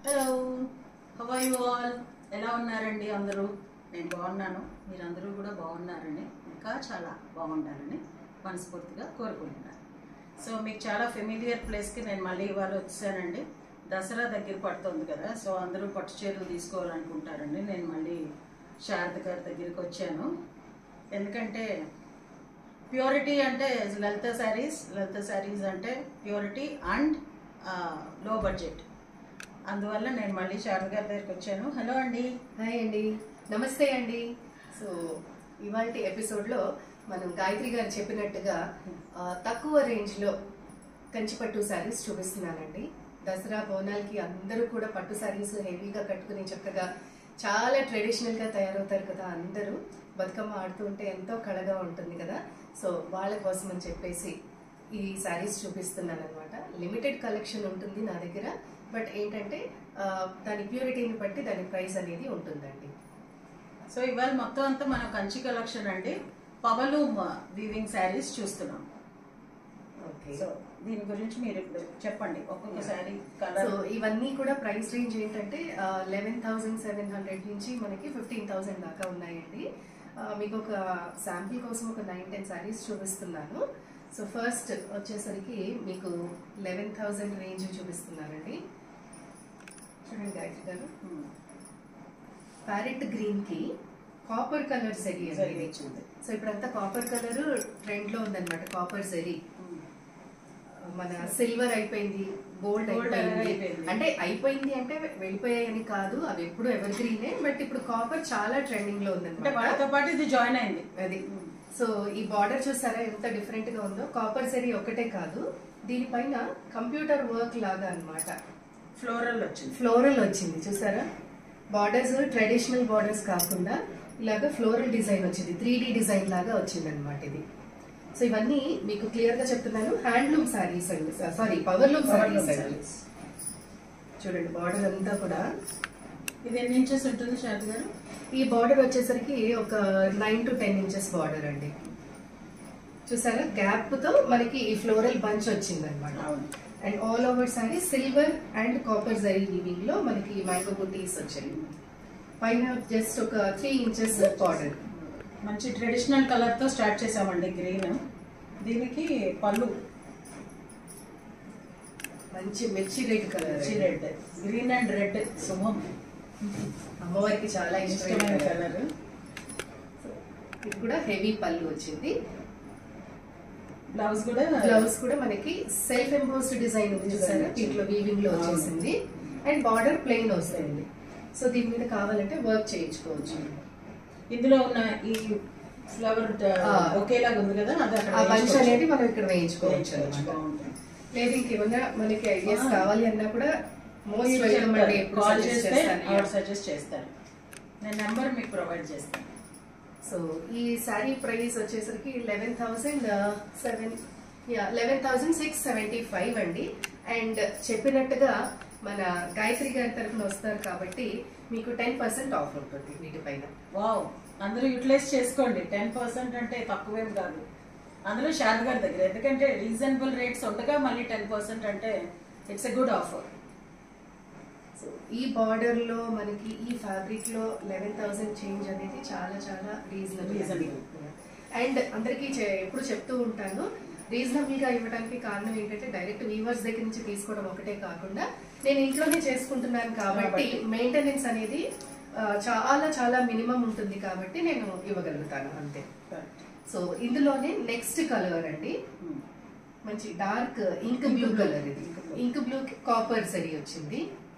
Hello how you all ఎలా ఉన్నారండి అందరూ నేను బాగున్నాను మీరందరూ కూడా బాగున్నారని ఇంకా చాలా బాగుండాలని మనస్ఫూర్తిగా కోరుకుంటున్నాను సో మీకు చాలా ఫెమిలియర్ ప్లేస్కి నేను మళ్ళీ ఇవాళ వచ్చానండి దసరా దగ్గర పడుతుంది కదా సో అందరూ పట్టు చీరలు తీసుకోవాలనుకుంటారండి నేను మళ్ళీ శారద గారి దగ్గరికి వచ్చాను ఎందుకంటే ప్యూరిటీ అంటే లలిత శారీస్ లలిత శారీస్ అంటే ప్యూరిటీ అండ్ లో బడ్జెట్ అందువల్ల నేను మళ్ళీ శారద గారి దగ్గరికి వచ్చాను హలో అండి హాయ్ అండి నమస్తే అండి సో ఇవాళ ఎపిసోడ్లో మనం గాయత్రి గారు చెప్పినట్టుగా ఆ, తక్కువ రేంజ్లో కంచిపట్టు శారీస్ చూపిస్తున్నానండి దసరా బోనాలకి అందరూ కూడా పట్టు శారీస్ హెవీగా కట్టుకుని చక్కగా చాలా ట్రెడిషనల్గా తయారవుతారు కదా అందరూ బతుకమ్మ ఆడుతూ ఉంటే ఎంతో కళగా ఉంటుంది కదా సో వాళ్ళ కోసం అని చెప్పేసి ఈ శారీస్ చూపిస్తున్నాను అనమాట లిమిటెడ్ కలెక్షన్ ఉంటుంది నా దగ్గర బట్ ఏంటంటే ఆ, దాని ప్యూరిటీని బట్టి దాని ప్రైస్ అనేది ఉంటుందండి సో ఇవాళ మొత్తం అంతా మనం కంచి కలెక్షన్ అండి పవలు వీవింగ్ శారీస్ చూస్తున్నాం ఓకే సో దీని గురించి మీరు ఇప్పుడు చెప్పండి ఒక్కొక్క శారీ సో కలర్ ఇవన్నీ కూడా ప్రైస్ రేంజ్ ఏంటంటే లెవెన్ థౌసండ్ సెవెన్ హండ్రెడ్ నుంచి మనకి ఫిఫ్టీన్ థౌసండ్ దాకా ఉన్నాయండి ఆ, మీకు ఒక శాంపిల్ కోసం ఒక నైన్ టెన్ శారీస్ చూపిస్తున్నాను సో ఫస్ట్ వచ్చేసరికి మీకు లెవెన్ థౌసండ్ రేంజ్ చూపిస్తున్నానండి చూడండి గాయత్రి గారు ప్యారెట్ గ్రీన్ కి కాపర్ కలర్ జరీ జరీ అండి వచ్చింది. సో ఇప్పుడంతా కాపర్ కలర్ ట్రెండ్ లో ఉందన్నమాట కాపర్ జరీ మన సిల్వర్ అయిపోయింది గోల్డ్ Gold అయిపోయింది అయిపోయింది. అంటే అయిపోయింది అంటే వెళ్ళిపోయాయని కాదు అవి ఎప్పుడు ఎవర్ గ్రీనే బట్ ఇప్పుడు కాపర్ చాలా ట్రెండింగ్ లో అంటే ఉందన్నమాట వాటితో పాటు ఇది జాయిన్ అయింది అది సో ఈ బార్డర్ చూసారా ఎంత డిఫరెంట్ గా ఉందో కాపర్ జరీ ఒకటే కాదు దీనిపైన కంప్యూటర్ వర్క్ లాగా అన్నమాట ఫ్లోరల్ వచ్చింది ఫ్లోరల్ వచ్చింది చూసారా బార్డర్స్ ట్రెడిషనల్ బార్డర్స్ కాకుండా ఇలాగా ఫ్లోరల్ డిజైన్ వచ్చింది త్రీ డిజైన్ లాగా వచ్చింది అనమాట ఇది సో ఇవన్నీ మీకు క్లియర్ గా చెప్తున్నాను హ్యాండ్లూమ్ శారీస్ అండి సారీ పవర్లూమ్ శారీస్ అండి చూడండి బార్డర్ అంతా కూడా ఇది ఎన్ని ఇంచెస్ ఉంటుంది శారద గారు ఈ బార్డర్ వచ్చేసరికి ఒక nine to ten inches border అండి చూసారా గ్యాప్ తో మనకి ఈ ఫ్లోరల్ బంచ్ వచ్చింది అనమాట అవును and all over sari silver and copper zari weaving లో మనకి మ్యాంగో బుటీస్ వచ్చాయి పైన జస్ట్ ఒక త్రీ ఇంచెస్ బార్డర్ మంచి ట్రెడిషనల్ కలర్ తో స్టార్ట్ చేసామండి గ్రీన్ దీనికి పళ్ళు మంచి మిర్చి red colour red green and red శుభం అమ్మవారికి చాలా ఇష్టమైన ఇష్టమైన కలర్ కలర్ ఇది కూడా హెవీ పళ్ళు వచ్చింది బ్లౌజ్ కూడా బ్లౌజ్ కూడా మనకి సెల్ఫ్ ఎంబోస్డ్ డిజైన్ ఉంది చూసారా దీంట్లో వీవింగ్ లో వచ్చేసింది అండ్ బార్డర్ ప్లెయిన్ వస్తుంది సో దీని మీద కావాలంటే వర్క్ చేయించుకోవచ్చు ఇందులో ఉన్న ఈ ఫ్లవర్ ఆ. ఒకేలాగా ఉంది కదా అది అక్కడ ఆ బంచ్ వేయించుకోవచ్చు. అనేది మనం ఇక్కడ వేయించుకోవచ్చు వేయించుకోవచ్చు, అన్నమాట. బాగుంటుంది. లేదు ఇంకేమన్నా మనకి ఐడియాస్ ఆ. కావాలి అన్నా కూడా మోస్ట్ మీరు వెల్కమ్ అండి చెప్తారు. ఎప్పుడు కాల్ suggest చేస్తే చేస్తాను. ఆవిడ సజెస్ట్ చేస్తారు నేను నెంబర్ మీకు ప్రొవైడ్ చేస్తాను సో ఈ శారీ ప్రైస్ వచ్చేసరికి eleven thousand seven eleven thousand six seventy five అండి అండ్ చెప్పినట్టుగా మన గాయత్రి గారి తరఫున వస్తారు కాబట్టి మీకు టెన్ పర్సెంట్ ఆఫ్ ఉంటుంది వీటిపైన వావ్ అందరూ యూటిలైజ్ చేసుకోండి టెన్ పర్సెంట్ అంటే తక్కువేం కాదు అందులో శారద గారి దగ్గర ఎందుకంటే రీజనబుల్ రేట్స్ ఉండగా మళ్ళీ టెన్ పర్సెంట్ అంటే it's a good offer so ఈ బార్డర్ లో మనకి ఈ ఫ్యాబ్రిక్ లో లెవెన్ థౌసండ్ చేంజ్ అనేది చాలా చాలా రీజనబుల్ Reasonable. అండ్ అందరికీ చె- ఎప్పుడు చెప్తూ ఉంటాను రీజనబుల్ గా ఇవ్వడానికి కారణం ఏంటంటే డైరెక్ట్ వీవర్స్ దగ్గర నుంచి తీసుకోవడం ఒకటే కాకుండా నేను ఇంట్లోనే చేసుకుంటున్నాను కాబట్టి కాబట్టి. మెయింటెనెన్స్ అనేది ఆ, చాలా చాలా మినిమం ఉంటుంది కాబట్టి నేను ఇవ్వగలుగుతాను అంతే సో ఇందులోనే నెక్స్ట్ కలర్ అండి మంచి dark ink blue blue. Colour ఇది Ink blue. Ink blue copper సరి వచ్చింది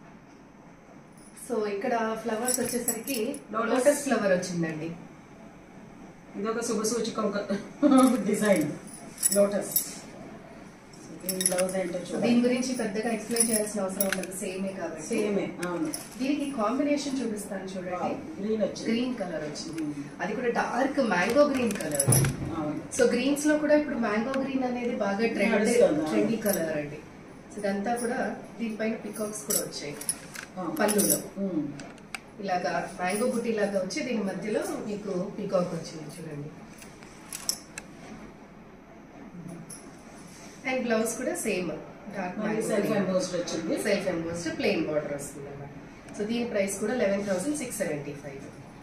సో ఇక్కడ ఫ్లవర్స్ వచ్చేసరికి Lotus. లోటస్ ఫ్లవర్ వచ్చిందండి ఇది ఒక శుభ సూచకం డిజైన్ లోటస్ దీని బ్లౌజ్ ఏంటో సో చూడండి దీని గురించి పెద్దగా ఎక్స్ప్లెయిన్ చేయాల్సిన అవసరం ఉండదు సేమే కాబట్టి సేమే అవును దీనికి కాంబినేషన్ చూపిస్తాను చూడండి గ్రీన్ వచ్చింది గ్రీన్ కలర్ వచ్చింది అది కూడా డార్క్ మ్యాంగో గ్రీన్ కలర్ అవును సో గ్రీన్స్ లో కూడా ఇప్పుడు మ్యాంగో గ్రీన్ అనేది బాగా ట్రెండ్ నడుస్తుంది. ట్రెండీ కలర్ అండి సో ఇదంతా కూడా దీనిపైన పికాక్స్ కూడా వచ్చాయి అవును. పళ్ళులో ఉమ్. ఇలాగా మ్యాంగో బుట్టి లాగా వచ్చి దీని మధ్యలో మీకు పీకాక్ వచ్చింది చూడండి అండ్ బ్లౌజ్ కూడా సేమ్ డార్క్ మళ్ళీ సెల్ఫ్ ఎంబోస్డ్ వచ్చింది సెల్ఫ్ ఎంబోస్డ్ ప్లెయిన్ బార్డర్ వస్తుంది అన్నమాట సో దీని ప్రైస్ కూడా eleven thousand six seventy five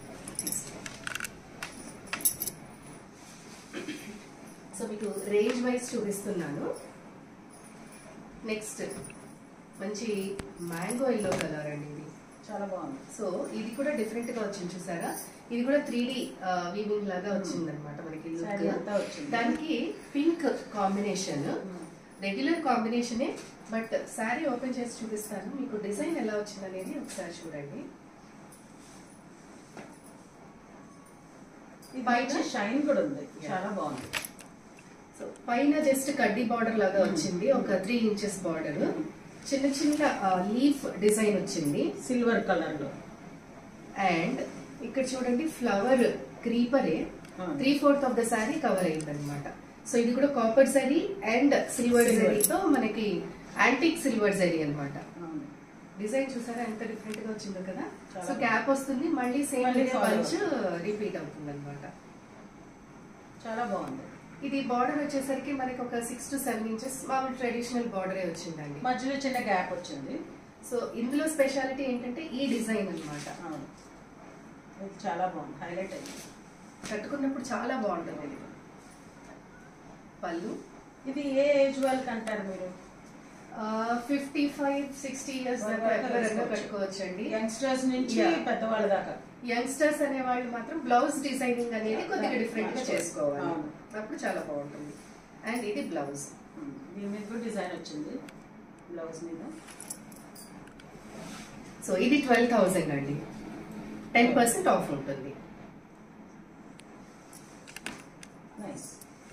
so మీకు రేంజ్ వైజ్ చూపిస్తున్నాను నెక్స్ట్ మంచి మ్యాంగో ఎల్లో కలర్ అండి ఇది చాలా బాగుంది సో ఇది కూడా డిఫరెంట్ గా వచ్చింది చూసారా ఇది కూడా త్రీ డి వీవింగ్ లాగా వచ్చింది అనమాట మనకి శారీ లుక్ అంతా వచ్చింది దానికి పింక్ కాంబినేషన్ ఉమ్. రెగ్యులర్ కాంబినేషనే బట్ శారీ ఓపెన్ చేసి చూపిస్తాను మీకు డిజైన్ ఎలా వచ్చింది అనేది ఒకసారి చూడండి ఇది పైన? మంచి షైన్ కూడా ఉంది చాలా బాగుంది సో పైన జస్ట్ కడ్డీ బార్డర్ లాగా వచ్చింది ఒక త్రీ ఇంచెస్ బార్డర్ చిన్న చిన్న లీఫ్ డిజైన్ వచ్చింది సిల్వర్ కలర్ లో అండ్ ఇక్కడ చూడండి ఫ్లవర్ క్రీపరే అవును. Three fourth of the sari cover అయింది అనమాట సో ఇది కూడా copper zari and silver Silver. జరీతో మనకి యాంటిక్ సిల్వర్ జరీ అన్నమాట అవును. డిజైన్ చూసారా ఎంత డిఫరెంట్ గా వచ్చిందో కదా చాలా సో క్యాప్ వస్తుంది మళ్ళీ సేమ్ మళ్ళీ follow. పంచ్ రిపీట్ అవుతుంది అనమాట చాలా బాగుంది ఇది బార్డర్ వచ్చేసరికి మనకి ఒక సిక్స్ టు సెవెన్ ఇంచెస్ మామూలు ట్రెడిషనల్ బార్డరే వచ్చిందండి మధ్యలో చిన్న గ్యాప్ వచ్చింది సో ఇందులో స్పెషాలిటీ ఏంటంటే ఈ డిజైన్ అన్నమాట అవును ఇది చాలా బాగుంది హైలైట్ అయింది కట్టుకున్నప్పుడు చాలా బాగుంటుంది ఇది పళ్ళు ఇది ఏ ఏజ్ వాళ్ళకి అంటారు మీరు ఫిఫ్టీ ఫైవ్ సిక్స్టీ ఇయర్స్ దాకా వరకు ఎవరైనా వేసుకోవచ్చు. కట్టుకోవచ్చు అండి యంగ్స్టర్స్ నుంచి Yeah. పెద్దవాళ్ళ దాకా యంగ్స్టర్స్ అనే వాళ్ళు మాత్రం బ్లౌజ్ డిజైనింగ్ అనేది కొద్దిగా డిఫరెంట్ గా మంచిగా. చేసుకోవాలి అవును. అప్పుడు చాలా బాగుంటుంది అండ్ ఇది బ్లౌజ్ ఉమ్. దీని మీద కూడా డిజైన్ వచ్చింది బ్లౌజ్ మీద సో ఇది ట్వెల్వ్ థౌజండ్ అండి టెన్ పర్సెంట్ ఆఫ్ ఉంటుంది నైస్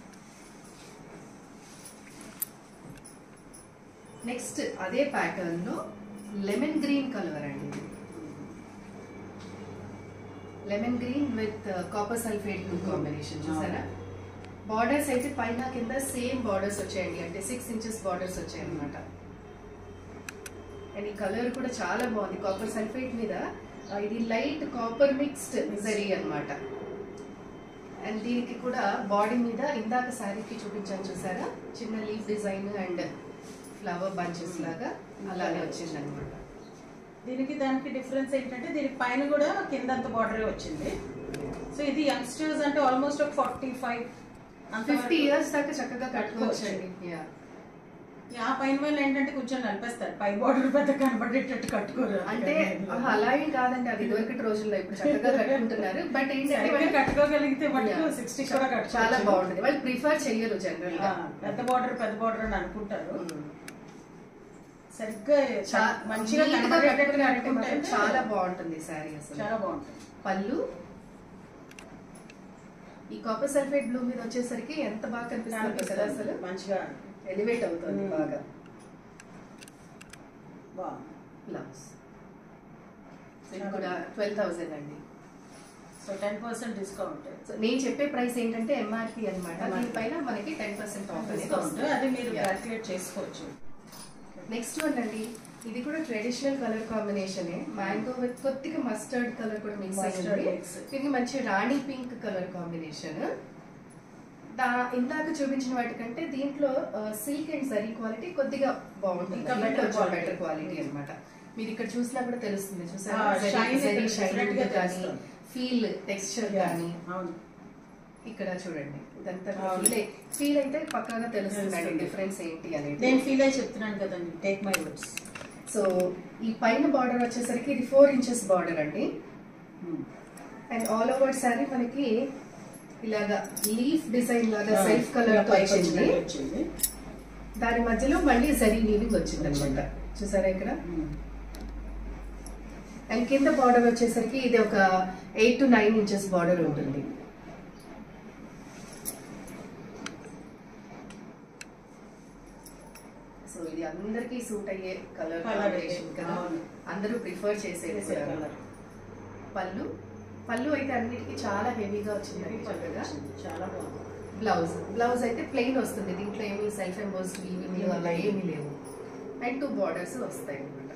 నెక్స్ట్ అదే ప్యాటర్న్ లో లెమన్ గ్రీన్ కలర్ అండి ఇది lemon green with copper sulphate blue combination చూసారా బార్డర్స్ అయితే పైన కింద సేమ్ బార్డర్స్ వచ్చాయండి అంటే సిక్స్ ఇంచెస్ బార్డర్స్ వచ్చాయి అనమాట అండ్ ఈ కలర్ కూడా చాలా బాగుంది కాపర్ సల్ఫేట్ మీద ఆ, ఇది లైట్ కాపర్ మిక్స్డ్ జరీ అన్నమాట అండ్ దీనికి కూడా బాడీ మీద ఇందాక శారీకి చూపించాను చూసారా చిన్న leaf design and flower bunches లాగా అలానే వచ్చింది అనమాట దీనికి దానికి డిఫరెన్స్ ఏంటంటే దీనికి పైన కూడా కిందంత బార్డర్ వచ్చింది సో ఇది యంగ్స్టర్స్ అంటే ఆల్మోస్ట్ ఒక ఫార్టీ ఫైవ్ ఫిఫ్టీ ఇయర్స్ దాకా చక్కగా కట్టుకోవచ్చండి Yeah. ఆ పైన వాళ్ళు ఏంటంటే కొంచెం నలిపేస్తారు పై బార్డర్ పెద్ద కనబడేటట్టు కట్టుకోరు అంటే ఆహా, అలా ఏం కాదండి అది ఇదివరకటి రోజుల్లో ఇప్పుడు చక్కగా కట్టుకుంటున్నారు బట్ ఏంటంటే సరిగ్గా వాళ్ళు- కట్టుకోగలిగితే మటుకు Yeah. సిక్స్టీ కూడా కట్టుకోవచ్చు. చాలా బాగుంటుంది వాళ్ళు ప్రిఫర్ చెయ్యరు జనరల్ ఆ, గా పెద్ద బార్డర్ పెద్ద బార్డర్ అని అనుకుంటారు Mm. సరిగ్గా చా- మంచిగా neat గా కనబడేటట్టు కట్టుకున్నారంటే కట్టుకుంటే మాత్రం చాలా బాగుంటుంది శారీ అసలు చాలా బాగుంటుంది పళ్ళు ఈ కాపర్ సల్ఫేట్ బ్లూ మీద వచ్చేసరికి ఎంత బాగా కనిపిస్తుంది కదా అసలు మంచిగా ఎలివేట్ అవుతుంది Mm. బాగా బాగుంది బ్లౌజ్ ఇది కూడా ట్వెల్వ్ థౌసండ్ అండి so ten percent discount so నేను చెప్పే ప్రైస్ ఏంటంటే ఎంఆర్పి అనమాట దీనిపైన మనకి టెన్ పర్సెంట్ ఆఫ్ అనేది డిస్కౌంట్ వస్తుంది అది మీరు Yeah. క్యాల్కులేట్ చేసుకోవచ్చు నెక్స్ట్ వన్ అండి ఇది కూడా traditional colour combination mango with కొద్దిగా మస్టర్డ్ కలర్ కూడా మిక్స్ Mustard అయ్యింది mix. ఇది మంచి రాణి పింక్ కలర్ కాంబినేషన్ దా ఇందాక చూపించిన వాటికంటే దీంట్లో సిల్క్ అండ్ జరీ క్వాలిటీ కొద్దిగా బాగుంటుంది ఇంకా ఇంకా better quality. బెటర్ క్వాలిటీ అన్నమాట మీరు ఇక్కడ చూసినా కూడా తెలుస్తుంది Ah, చూసారా shine జరీ ఇక్కడ different గా షైనింగ్ కానీ తెలుస్తుంది. ఫీల్ టెక్స్చర్ కానీ అవును ఇక్కడ చూడండి ఇదంతా అవును. ఫీల్ ఫీల్ అయితే పక్కాగా తెలుస్తుందండి తెలుస్తుంది. డిఫరెన్స్ ఏంటి అనేది నేను ఫీల్ అయి చెప్తున్నాను కదండి టేక్ మై వర్డ్స్ సో ఈ పైన బార్డర్ వచ్చేసరికి ఇది ఫోర్ ఇంచెస్ బార్డర్ అండి అండ్ ఆల్ ఓవర్ సారీ మనకి ఇలాగా లీఫ్ డిజైన్ లాగా సెల్ఫ్ కలర్ తో వచ్చింది వచ్చింది దాని మధ్యలో మళ్ళీ జరీ వీవింగ్ వచ్చింది అనమాట చూసారా ఇక్కడ అండ్ కింద బార్డర్ వచ్చేసరికి ఇది ఒక eight to nine inches border ఉంటుంది సో ఇది అందరికీ సూట్ అయ్యే కలర్ Colour కాంబినేషన్ కదా అవును. అందరూ ప్రిఫర్ చేసేది చేసే కూడా. colour. పళ్ళు పళ్ళు అయితే అన్నిటికీ చాలా హెవీగా వచ్చిందండి చక్కగా చాలా బాగుంది బ్లౌజ్ బ్లౌజ్ అయితే ప్లెయిన్ వస్తుంది దీంట్లో ఏమి సెల్ఫ్ ఎంబోస్ వీవింగ్ అలా ఏమీ లేవు అండ్ టూ బార్డర్స్ వస్తాయి అనమాట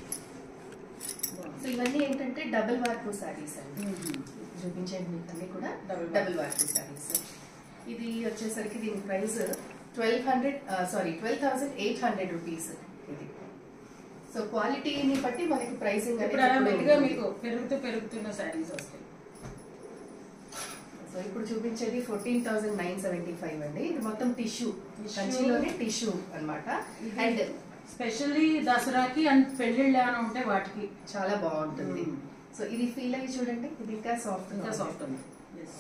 సో ఇవన్నీ ఏంటంటే డబుల్ వార్పు శారీస్ అండి చూపించండి మీకు అన్ని కూడా Double డబుల్ వార్పు శారీస్ ఇది వచ్చేసరికి దీని price twelve hundred sorry twelve thousand eight hundred rupees ఇది సో క్వాలిటీని బట్టి మనకి ప్రైసింగ్ ఇప్పుడు అలా మెల్లిగా మీకు పెరుగుతూ పెరుగుతున్న శారీస్ వస్తాయి సో ఇప్పుడు చూపించేది fourteen thousand nine seventy five అండి ఇది మొత్తం టిష్యూ Tissue. కంచిలోనే టిష్యూ అన్నమాట అండ్ స్పెషల్లీ దసరాకి అండ్ పెళ్లిళ్ళు ఏమైనా ఉంటే వాటికి చాలా బాగుంటుంది Mm. సో ఇది ఫీల్ అయ్యి చూడండి ఇది ఇంకా సాఫ్ట్ ఇంకా సాఫ్ట్ ఉంది Yes.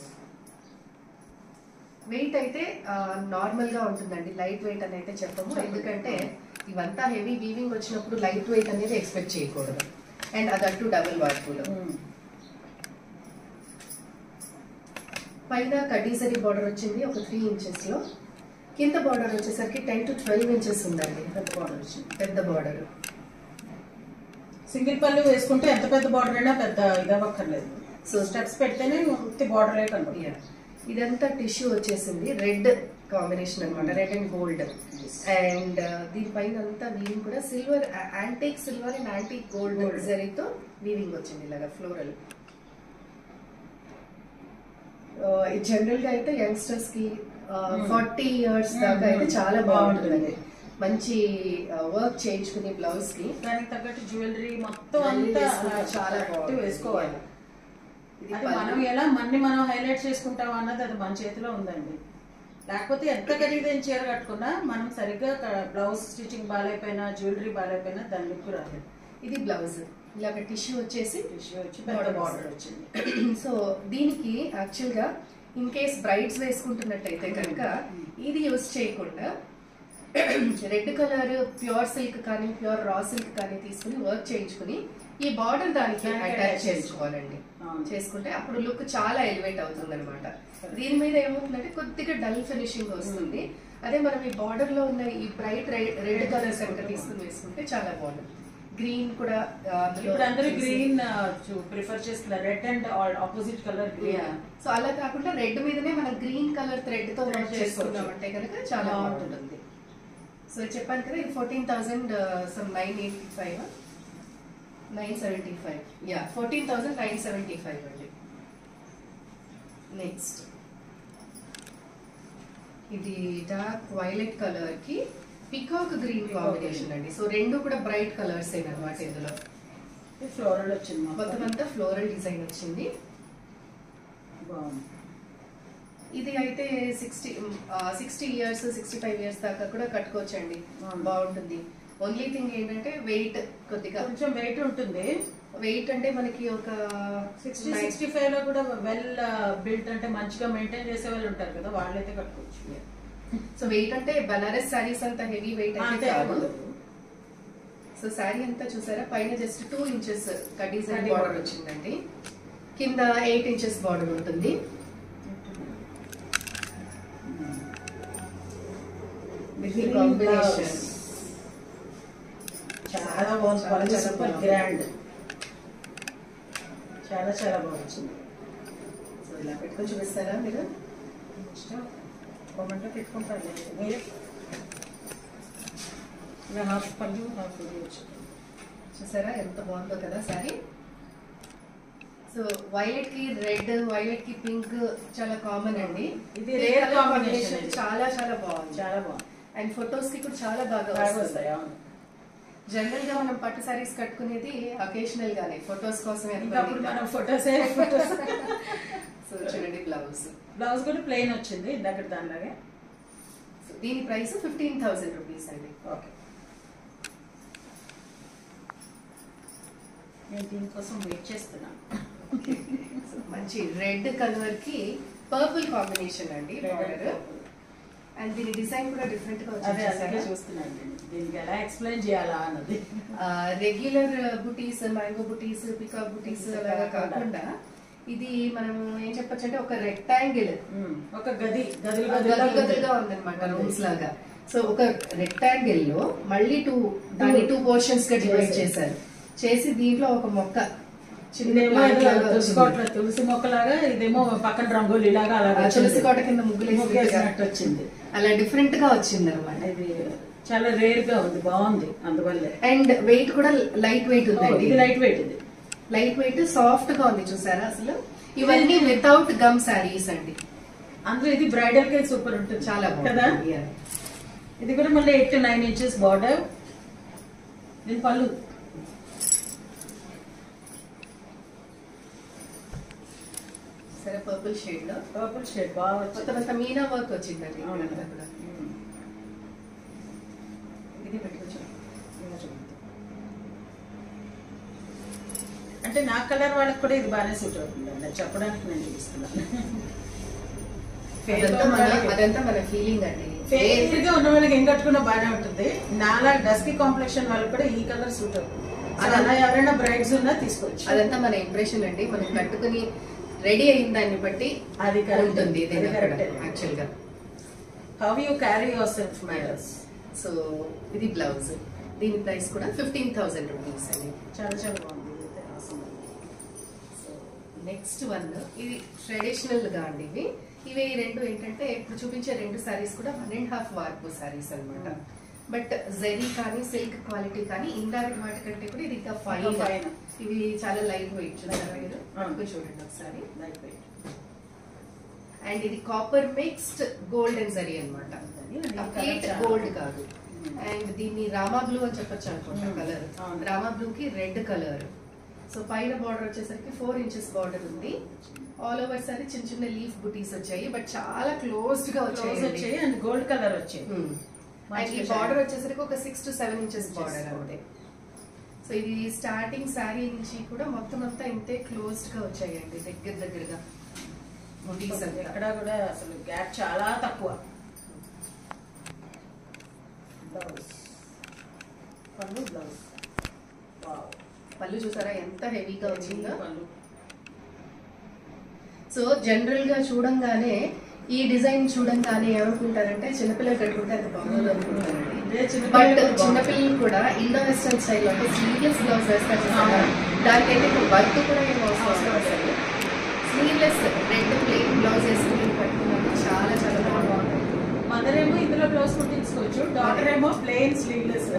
వెయిట్ అయితే నార్మల్ గా ఉంటుందండి లైట్ వెయిట్ అని అయితే చెప్పము ఎందుకంటే ఇవంతా హెవీ వీవింగ్ వచ్చినప్పుడు లైట్ వెయిట్ అనేది ఎక్స్పెక్ట్ చేయకూడదు అండ్ అదట్టు డబుల్ వార్పుల్ Mm. పైన కడ్డీసరీ బార్డర్ వచ్చింది ఒక త్రీ ఇంచెస్ లో కింద బార్డర్ వచ్చేసరికి టెన్ టు ట్వెల్వ్ ఇంచెస్ ఉందండి పెద్ద బార్డర్ వచ్చింది పెద్ద బార్డర్ సింగిల్ పళ్ళు వేసుకుంటే ఎంత పెద్ద బార్డర్ అయినా పెద్ద ఇదవ్వక్కర్లేదు సో స్టెప్స్ పెడితేనే ఉత్తి బార్డరే కనబడుతుంది ఇదంతా టిష్యూ వచ్చేసింది రెడ్ కాంబినేషన్ అన్నమాట రెడ్ అండ్ గోల్డ్ అండ్ దీనిపైన అంతా వీవింగ్ కూడా silver antique silver and antique gold Gold. జరీతో వీవింగ్ వచ్చింది ఇలాగా ఫ్లోరల్ జనరల్ గా అయితే యంగ్స్టర్స్ కి Hmm. ఫార్టీ ఇయర్స్ దాకా Hmm, అయితే hmm. చాలా బాగుంటుంది. బాగుంటుంది మంచి వర్క్ చేయించుకునే బ్లౌజ్ కి దానికి తగ్గట్టు జ్యువెలరీ మొత్తం Jewelry అంతా వేసుకుంటే చాలా చాలా బాగుంటుంది. వేసుకోవాలి ఇది అది పళ్ళు. మనం ఎలా మన్ని మనం హైలైట్ చేసుకుంటాం అన్నది అది మన చేతిలో ఉందండి లేకపోతే ఎంత ఖరీదైన చీర కట్టుకున్నా మనం సరిగ్గా బ్లౌజ్ స్టిచ్చింగ్ బాగాలేకపోయినా జ్యువెలరీ బాగాలేకపోయినా దాని లుక్ రాలేదు ఇది బ్లౌజ్ ఇలాగ టిష్యూ వచ్చేసి టిష్యూ వచ్చి పెద్ద బార్డర్ వచ్చింది సో దీనికి యాక్చువల్ గా ఇన్ కేస్ బ్రైడ్స్ వేసుకుంటున్నట్టయితే కనుక ఇది యూస్ చేయకుండా రెడ్ కలర్ ప్యూర్ సిల్క్ కానీ ప్యూర్ రా సిల్క్ కానీ తీసుకుని వర్క్ చేయించుకుని ఈ బార్డర్ దానికి దానికి అటాచ్ attach చేసుకోవాలండి అవును. చేసుకుంటే అప్పుడు లుక్ చాలా ఎలివేట్ అవుతుంది అనమాట దీని మీద ఏమవుతుందంటే కొద్దిగా డల్ ఫినిషింగ్ వస్తుంది అదే మనం ఈ బార్డర్ లో ఉన్న ఈ బ్రైట్ రెడ్ కలర్ కనుక తీసుకుని వేసుకుంటే చాలా బాగుంటుంది గ్రీన్ కూడా ఆ, అందులో ఇప్పుడు అందరూ చేసి- గ్రీన్ ప్రిఫర్ చేస్తున్నారు red and opposite colour green so అలా కాకుండా రెడ్ మీదనే మనం గ్రీన్ కలర్ థ్రెడ్ తో Thread వర్క్ చేసుకున్నామంటే కనుక చాలా బాగుంటుంది. బాగుంటుంది సో చెప్పాను కదా ఇది fourteen thousand some nine eighty five nine seventy five yeah fourteen thousand nine seventy five అండి నెక్స్ట్ ఇది డార్క్ వైలెట్ కలర్ కి పికాక్ గ్రీన్ కాంబినేషన్ అండి సో రెండు కూడా బ్రైట్ కలర్స్ అనమాట ఇందులో ఫ్లోరల్ వచ్చింది మొత్తం మొత్తం అంతా ఫ్లోరల్ డిజైన్ వచ్చింది బాగుంది ఇది అయితే sixty sixty years sixty five years దాకా కూడా కట్టుకోవచ్చండి అవును. బాగుంటుంది ఓన్లీ థింగ్ ఏంటంటే వెయిట్ కొద్దిగా కొంచెం వెయిట్ ఉంటుంది వెయిట్ అంటే మనకి ఒక సిక్స్టీ nine- సిక్స్టీ ఫైవ్ లో కూడా వెల్ బిల్ట్ అంటే మంచిగా మెయింటైన్ చేసే వాళ్ళు ఉంటారు కదా వాళ్ళైతే కట్టుకోవచ్చు సో వెయిట్ అంటే బనారస్ శారీస్ అంత హెవీ వెయిట్ అయితే అంతే కాదు కాదు. సో శారీ అంతా చూసారా పైన జస్ట్ టూ ఇంచెస్ కడ్డీస్ కడ్డీ బార్డర్ border. వచ్చిందండి కింద ఎయిట్ ఇంచెస్ బార్డర్ ఉంటుంది With the Green combination. blouse. చాలా బాగుంది చాలా పళ్ళు చాలా సూపర్ బాగుంది. గ్రాండ్ చాలా చాలా బాగుంది సో ఇలా పెట్టుకొని చూపిస్తారా మీరు ఇష్టం కామెంట్లో పెట్టుకుంటాను మీరు ఇలా హాఫ్ పళ్ళు హాఫ్ ఇది వచ్చింది చూసారా ఎంత బాగుందో కదా సారీ సో వైలెట్ కి రెడ్ వైలెట్ కి పింక్ చాలా కామన్ అండి ఇది Three rare colour combination combination ఇది. చాలా చాలా బాగుంది చాలా బాగుంది అండ్ ఫొటోస్ కి కూడా చాలా బాగా బాగా వస్తాయి వస్తాయి అవును జనరల్ గా మనం పట్టు సారీస్ కట్టుకునేది అకేషనల్ గానే ఫొటోస్ కోసమే ఇంకా అప్పుడు మనం ఫొటోసే ఫొటోస్ సో చూడండి బ్లౌజ్ బ్లౌజ్ కూడా ప్లెయిన్ వచ్చింది ఇందాక దానిలాగే సో దీని ప్రైస్ ఫిఫ్టీన్ థౌసండ్ రూపీస్ అండి ఓకే నేను దీనికోసం వెయిట్ చేస్తున్నాను సో మంచి రెడ్ కలర్ కి పర్పుల్ కాంబినేషన్ అండి బార్డర్ అండ్ దీని డిజైన్ కూడా డిఫరెంట్ గా అదే అందుకే వచ్చింది చూస్తున్నాను నేను. దీనికి ఎలా ఎక్స్ప్లెయిన్ చేయాలా అన్నది రెగ్యులర్ బుటీస్ మ్యాంగో బుటీస్ పికాక్ బుటీస్ అలాగా కాకుండా ఇది మనం ఏం చెప్పొచ్చు అంటే ఒక రెక్టాంగిల్ ఉమ్, ఒక గది గదులు గదులు గదులుగా ఉందన్నమాట రూమ్స్ లాగా సో ఒక రెక్టాంగిల్ లో మళ్ళీ టూ దాన్ని టూ పోర్షన్స్ గా డివైడ్ చేశారు చేసి దీంట్లో ఒక మొక్క చిన్న ఇదేమో plant ఏదో లాగా తులసి వచ్చింది. కోటలో తులసి మొక్కలాగా ఇదేమో పక్కన రంగోలి లాగా అలా ఆ తులసి కోట కింద ముగ్గులు ముగ్గేసినట్టు వచ్చింది అలా డిఫరెంట్ గా వచ్చింది అనమాట ఇది చాలా రేర్ గా ఉంది బాగుంది అందువల్లే అండ్ వెయిట్ కూడా లైట్ వెయిట్ ఓ, ఉందండి ఇది లైట్ వెయిట్ ఇది లైట్ వెయిట్ సాఫ్ట్ గా ఉంది చూసారా అసలు ఇవన్నీ వితౌట్ గమ్ శారీస్ అండి అందులో ఇది బ్రైడల్ కి సూపర్ ఉంటుంది చాలా కదా బాగుంది Yeah. ఇది కూడా మళ్ళీ eight to nine inches border దీని పళ్ళు సరే పర్పుల్ షేడ్ లో పర్పుల్ షేడ్ బాగా వచ్చింది మొత్తం అంతా మీనా వర్క్ వచ్చిందండి అవును. ఇదంతా కూడా. ఇది పెట్టుకోవచ్చు ఇలా చూడండి. అంటే నా కలర్ వాళ్ళకి కూడా ఇది బాగానే సూట్ అవుతుంది అది చెప్పడానికి నేను చూపిస్తున్నాను అదంతా మన అదంతా మన ఫీలింగ్ అండి ఫెయిర్ గా ఉన్న వాళ్ళకి ఏం కట్టుకున్నా బాగానే ఉంటుంది నాలా డస్కీ కాంప్లెక్షన్ వాళ్ళకి కూడా ఈ కలర్ సూట్ అవుతుంది అది అలా ఎవరైనా బ్రైడ్స్ ఉన్నా తీసుకోవచ్చు అదంతా మన ఇంప్రెషన్ అండి మనం కట్టుకుని రెడీ అయిన దాన్ని బట్టి అది correct. ఉంటుంది అది correct. యాక్చువల్ గా how you carry yourself matters so ఇది బ్లౌజ్ దీని ప్రైస్ కూడా ఫిఫ్టీన్ థౌసండ్ రూపీస్ అండి చాలా చాలా బాగుంది ఇది అయితే awesome. సో నెక్స్ట్ వన్ ఇది ట్రెడిషనల్ గా అండి ఇవి ఇవి ఈ రెండు ఏంటంటే ఇప్పుడు చూపించే రెండు సారీస్ కూడా వన్ అండ్ హాఫ్ వార్పు సారీస్ అన్నమాట బట్ జెరీ కానీ సిల్క్ క్వాలిటీ కానీ ఇందాక వాటి కంటే కూడా ఇది ఇంకా ఫైన్ ఇంకా fine. ఇవి చాలా లైట్ వెయిట్ చూసారా Light weight. మీరు ఆ. పట్టుకొని చూడండి ఒకసారి Light weight. అండ్ ఇది copper mixed gold and zari అనమాట అది colour కంప్లీట్ చాలా గోల్డ్ బాగుంది. కాదు Hmm. అండ్ దీన్ని రామా బ్లూ అని చెప్పొచ్చు అనుకుంటా Hmm. కలర్ అవును. రామా బ్లూ కి రెడ్ కలర్ సో పైన బార్డర్ వచ్చేసరికి ఫోర్ ఇంచెస్ బార్డర్ ఉంది ఆల్ ఓవర్ సారీ చిన్న చిన్న లీఫ్ బుటీస్ వచ్చాయి బట్ చాలా క్లోజ్డ్ గా Close వచ్చాయి వచ్చాయి అండ్ గోల్డ్ కలర్ వచ్చాయి అండ్ ఈ మంచిగా బార్డర్ shine. వచ్చేసరికి ఒక six to seven inches Inches border border. అంతే సో ఇది స్టార్టింగ్ శారీ నుంచి కూడా మొత్తం అంతా ఇంతే క్లోజ్డ్ గా వచ్చాయండి దగ్గర దగ్గరగా బుటీస్ అంతా ఎక్కడ కూడా అసలు గ్యాప్ చాలా తక్కువ బ్లౌజ్ పళ్ళు బ్లౌజ్ వావ్ పళ్ళు చూసారా ఎంత హెవీగా వచ్చిందో పళ్ళు సో జనరల్ గా చూడంగానే ఈ డిజైన్ చూడంగానే ఏమనుకుంటారంటే చిన్నపిల్లలు కట్టుకుంటే అది బాగోదు అనుకుంటారండి ఇదే చిన్న బట్ పిల్లలకు బాగుంది. చిన్నపిల్లలు కూడా ఇండో వెస్టర్న్ స్టైల్ అంటే స్లీవ్లెస్ బ్లౌజ్ వేస్తారు చూసారా దానికైతే వర్క్ కూడా ఏం అవసరం అసలు స్లీవ్లెస్ రెడ్ ప్లెయిన్ బ్లౌజ్ వేసుకుని కట్టుకున్నప్పుడు చాలా చాలా బాగుంది మదర్ ఏమో ఇందులో బ్లౌజ్ కుట్టించుకోవచ్చు డాటర్ ఏమో ప్లెయిన్ స్లీవ్లెస్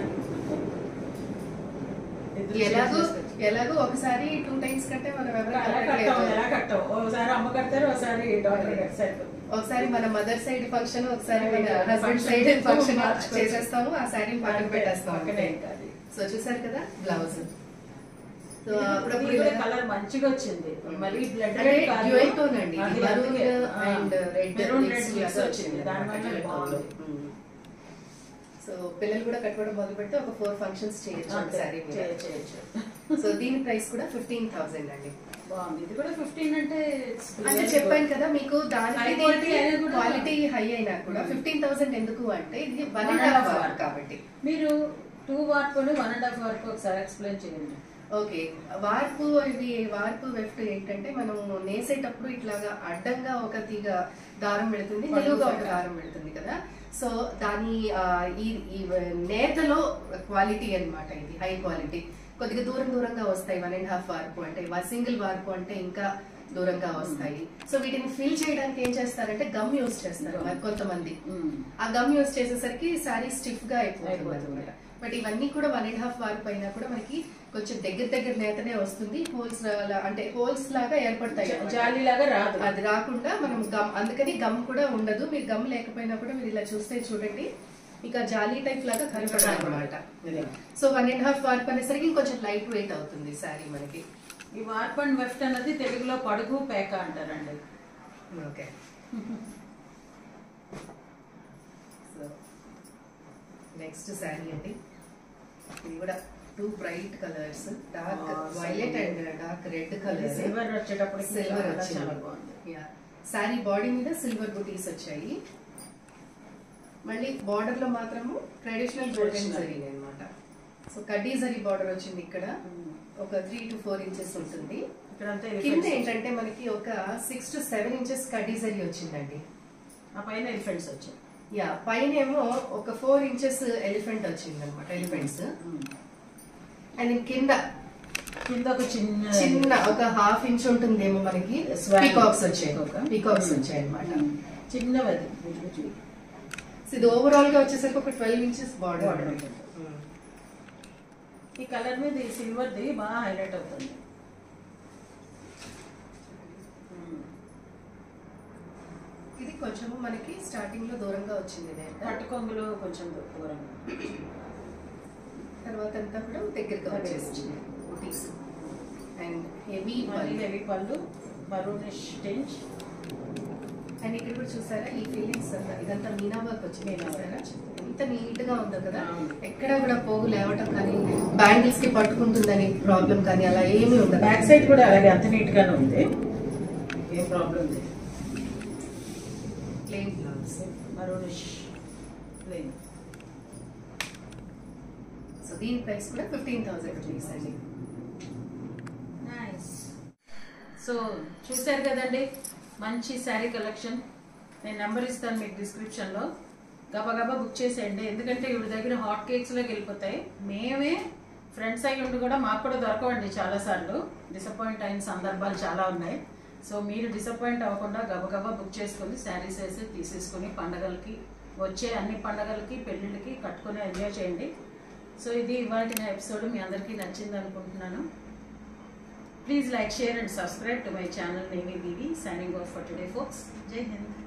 ఎలాగో ఎలాగో ఒకసారి టూ టైమ్స్ కంటే మనం ఎవరు ఎలా కట్టాం ఎలా కట్టాం ఒకసారి అమ్మ కడతారు ఒకసారి డాటర్ కట్టారు ఒకసారి మన మదర్ సైడ్ ఫంక్షన్ ఒకసారి మన Function హస్బెండ్ సైడ్ ఫంక్షన్ మార్చుకోవచ్చు. చేసేస్తాము ఆ శారీని పక్కన పెట్టేస్తాం పక్కనే ఇంకా అది. సో చూసారు కదా బ్లౌజ్ సో ఇది అప్పుడప్పుడు కూడా ఇలా- కలర్ మంచిగా వచ్చింది మళ్ళీ బ్లడ్ అంటే dual tone అండి. ఇది maroon and red maroon mix red mix లాగా వచ్చింది వచ్చింది దాని వల్ల అన్నమాట బాగుంది మ్మ్. సో పిల్లలు కూడా కట్టుకోవడం మొదలు పెడితే ఒక ఫోర్ ఫంక్షన్స్ చేయొచ్చు అంతే, సారీ చేయ- చేయొచ్చు సో దీని ప్రైస్ కూడా ఫిఫ్టీన్ థౌసండ్ అండి బాగుంది ఇది కూడా ఫిఫ్టీన్ అంటే it's అంటే very చెప్పాను good. కదా మీకు High దానికి quality అయినా కూడా- క్వాలిటీ హై అయినా కూడా Hmm. ఫిఫ్టీన్ థౌసండ్ ఎందుకు అంటే ఇది one One and and half half hour hour. కాబట్టి మీరు టూ వాట్ వన్ అండ్ హాఫ్ వరకు ఒకసారి ఎక్స్ప్లెయిన్ చేయండి ఓకే వార్పు ఇది వార్పు వెఫ్ట్ ఏంటంటే మనం నేసేటప్పుడు ఇట్లాగా అడ్డంగా ఒక తీగ దారం పెడుతుంది పళ్ళు నిలువుగా ఒక పక్క. దారం పెడుతుంది కదా సో దాని ఆ, ఈ ఈ నేతలో క్వాలిటీ అన్నమాట ఇది హై క్వాలిటీ కొద్దిగా దూరం దూరంగా వస్తాయి వన్ అండ్ హాఫ్ వార్పు అంటే సింగిల్ వార్పు అంటే ఇంకా దూరంగా వస్తాయి సో వీటిని ఫిల్ చేయడానికి ఏం చేస్తారంటే గమ్ యూస్ చేస్తారు మరి కొంతమంది ఆ గమ్ యూస్ చేసేసరికి సారీ స్టిఫ్ గా అయిపోతుంది అయిపోతుంది. అనమాట బట్ ఇవన్నీ కూడా వన్ అండ్ హాఫ్ వార్ పైన కూడా మనకి కొంచెం దగ్గర దగ్గర నేతనే వస్తుంది హోల్స్ అంటే హోల్స్ లాగా ఏర్పడతాయి అన్నమాట. జాలి లాగా రాదు అది రాకుండా మనం గమ్ అందుకని గమ్ కూడా ఉండదు మీరు గమ్ లేకపోయినా కూడా మీరు ఇలా చూస్తే చూడండి ఇక జాలీ టైప్ లాగా కనపడాలి అనమాట ఇదే. So one and half warp అనేసరికి ఇంకొంచెం లైట్ వెయిట్ అవుతుంది సారీ మనకి ఈ వార్ప్ అండ్ వెఫ్ట్ అన్నది తెలుగులో పడుగు పేక అంటారండి ఓకే సో నెక్స్ట్ శారీ అండి ఇది కూడా two bright colours dark Ah, violet so- and dark red colour silver వచ్చేటప్పుడు సిల్వర్ చాలా వచ్చింది చాలా బాగుంది శారీ బాడీ మీద సిల్వర్ బుటీస్ వచ్చాయి మళ్ళీ బార్డర్ లో మాత్రము ట్రెడిషనల్ గోల్డెన్ Traditional. జరీ అనమాట సో కడ్డీ జరీ బార్డర్ వచ్చింది ఇక్కడ ఒక త్రీ టు ఫోర్ ఇంచెస్ ఉంటుంది ఇక్కడంతా కింద ఎలిఫెంట్స్ ఏంటంటే మనకి ఒక సిక్స్ టు సెవెన్ ఇంచెస్ కడ్డీ జరీ వచ్చిందండి ఆ పైన ఎలిఫెంట్స్ వచ్చాయి యా పైన ఏమో ఒక ఫోర్ ఇంచెస్ ఎలిఫెంట్ వచ్చింది అనమాట ఎలిఫెంట్స్ అండ్ కింద కింద ఒక చిన్న చిన్న ఒక హాఫ్ ఇంచ్ ఉంటుందేమో మనకి Swan. పీకాక్స్ వచ్చాయి Peacock. Peacocks Hmm. వచ్చాయి అనమాట చిన్నది అది ఇదిగో చూడు. ఇది ఓవరాల్ గా వచ్చేసరికి ఒక ట్వెల్వ్ ఇంచెస్ బార్డర్ Border ఉంటుంది. ఈ కలర్ మీద ఈ సిల్వర్ది బాగా హైలైట్ అవుతుంది ఇది కొంచెం మనకి స్టార్టింగ్ లో దూరంగా వచ్చింది నెట్ పట్టు కొంగులు కొంచెం దూరంగా తర్వాత అంతా కూడా దగ్గరగా వచ్చేసింది బుటీస్ అండ్ హెవీ మళ్ళీ హెవీ పళ్ళు మరూనిష్ టెంచ్ అండ్ ఇక్కడ కూడా చూసారా ఈ ఫీలింగ్స్ అంతా ఇదంతా మీనా వర్క్ వచ్చింది మీనా work చూసారా వచ్చింది. ఎంత నీట్ గా ఉందో కదా అవును. ఎక్కడ కూడా పోగు లేవటం కానీ బ్యాంగిల్స్ కి పట్టుకుంటుందని ప్రాబ్లం కానీ అలా ఏమీ ఉండదు బ్యాక్ సైడ్ కూడా అలాగే అంత నీట్ గానే ఉంది ఏం ప్రాబ్లం లేదు plain blouse maroonish plain so దీని ప్రైస్ కూడా ఫిఫ్టీన్ థౌసండ్ రూపీస్ అండి నైస్ సో చూశారు కదండి మంచి శారీ కలెక్షన్ నేను నెంబర్ ఇస్తాను మీకు డిస్క్రిప్షన్లో గబగబా బుక్ చేసేయండి ఎందుకంటే ఇవి దగ్గర హాట్ కేక్స్లోకి వెళ్ళిపోతాయి మేమే ఫ్రెండ్స్ అయ్యి ఉండి కూడా మాకు కూడా దొరకవండి చాలాసార్లు డిసప్పాయింట్ అయిన సందర్భాలు చాలా ఉన్నాయి సో మీరు డిసప్పాయింట్ అవ్వకుండా గబగబా బుక్ చేసుకొని శారీస్ వేసి తీసేసుకొని పండగలకి వచ్చే అన్ని పండగలకి పెళ్ళిళ్ళకి కట్టుకొని ఎంజాయ్ చేయండి సో ఇది ఇవాళ నా ఎపిసోడ్ మీ అందరికీ నచ్చింది అనుకుంటున్నాను Please like, share and subscribe to my channel Navy BB. Signing off for today folks. Jai Hind.